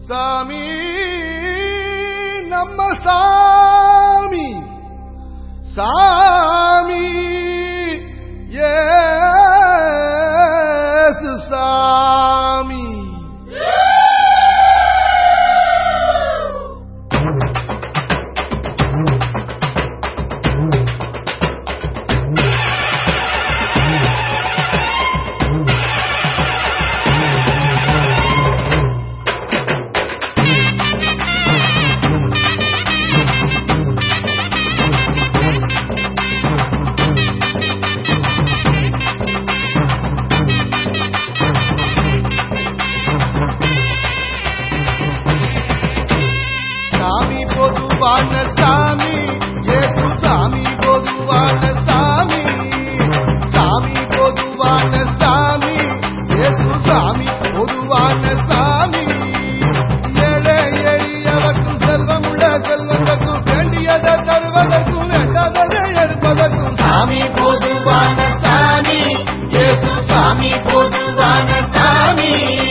சாமி நம்ம சாமி சாமி ஏசு சாமி சாமி பொதுவான சாமி ஏசு சாமி பொதுவான சாமி சாமி பொதுவான சாமி ஏசு சாமி பொதுவான சாமி ஏழை எளியவர்க்கும் செல்வம் உள்ள செல்வதற்கும் வேண்டியதை தருவதற்கும் வேண்டாததை எடுப்பதற்கும் சாமி பொதுவான சாமி இயேசு சாமி பொதுவான சாமி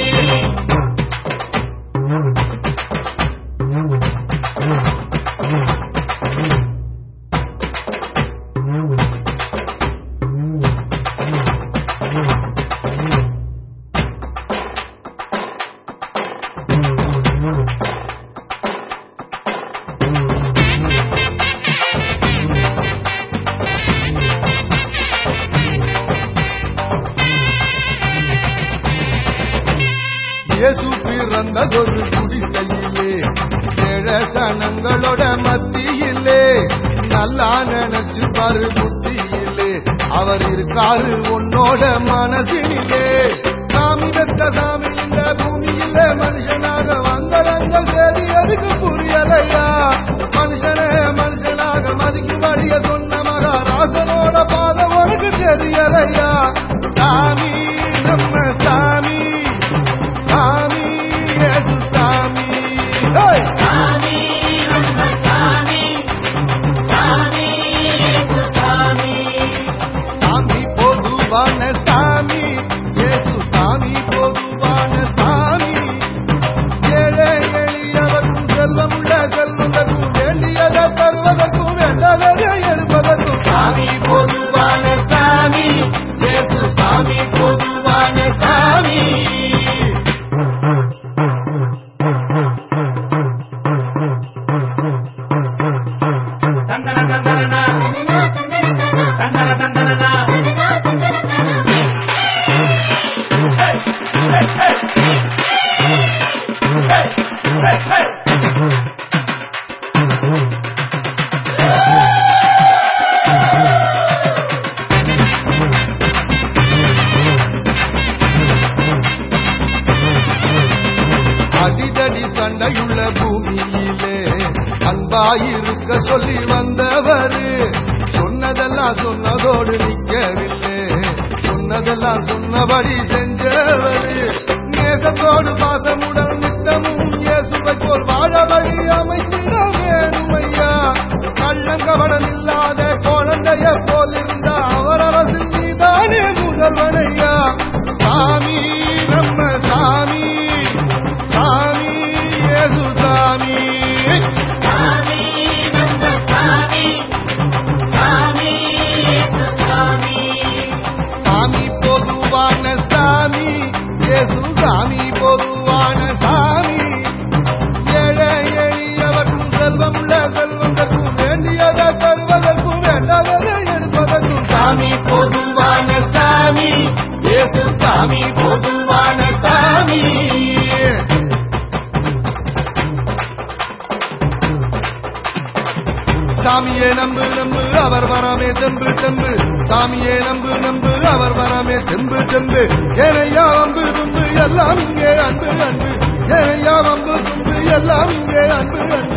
இயேசு பிறந்ததொரு குடிசையிலே ஏழை சனங்களோட மத்தியிலே நல்லா நினைச்சு பாரு புத்தியிலே அவர் இருக்காரு உன்னோட மனசினிலே சாமி வெத்த சாமி இந்த பூமியிலே மனுஷனாக வந்தவங்க சரி அதுக்கு புரியலையா மனுஷனே மனுஷனாக மதிக்கும்படிய சொன்ன மகாராசனோட பாதை உனக்கு தெரியலையா சாமி நம்ம சாமி சாமி ஏசு சாமி ஹே! சாமி நம்ம சாமி சாமி இயேசு சாமி சாமி பொதுவான சாமி ஏசு சாமி பொதுவான சாமி ஏழை எளியவர்க்கும் செல்வம் உள்ள செல்வதற்கும் வேண்டியதை தருவதற்கும் வேண்டாததை எடுப்பதற்கும் சாமி பொதுவான சாமி இயேசு சாமி பொதுவான சாமி தந்தன தந்தனா தந்தன தந்தனா அடிதடி சண்டையுள்ள பூமியிலே அன்பாயிருக்க சொல்லி வந்தவரு சொன்னதெல்லாம் சொன்னதோடு நிற்கவில்லை சொன்னதெல்லாம் சொன்னபடி செஞ்சவரு நேசத்தோடு பாசமுடன் நித்தமும் இயேசுவை போல் வாழபடி அமைத்திட வேணுமையா கள்ளங்கவடம் இல்லாத குழந்தைய போல் இருந்த அவர் அரசில் நீதானே முதல்வனையா சாமி நம்ம சாமி சாமி ஏசு சாமி சாமி நம்ம சாமி சாமி இயேசு சாமி சாமி பொதுவான சாமி ஏசு சாமி பொதுவான சாமி ஏழை எளியவர்க்கும் செல்வம் உள்ள செல்வதற்கும் வேண்டியதை தருவதற்கும் வேண்டாததை எடுப்பதற்கும் சாமி பொதுவான சாமி இயேசு சாமி பொதுவான சாமி சாமியே நம்பு நம்பு அவர் வராமே தெம்பு தெம்பு சாமியே நம்பு நம்பு அவர் வராமே தெம்பு தெம்பு ஏனையா வம்பு தும்பு எல்லாம் இங்கே அன்பு அன்பு ஏனையா வம்பு தும்பு எல்லாம் இங்கே அன்பு அன்பு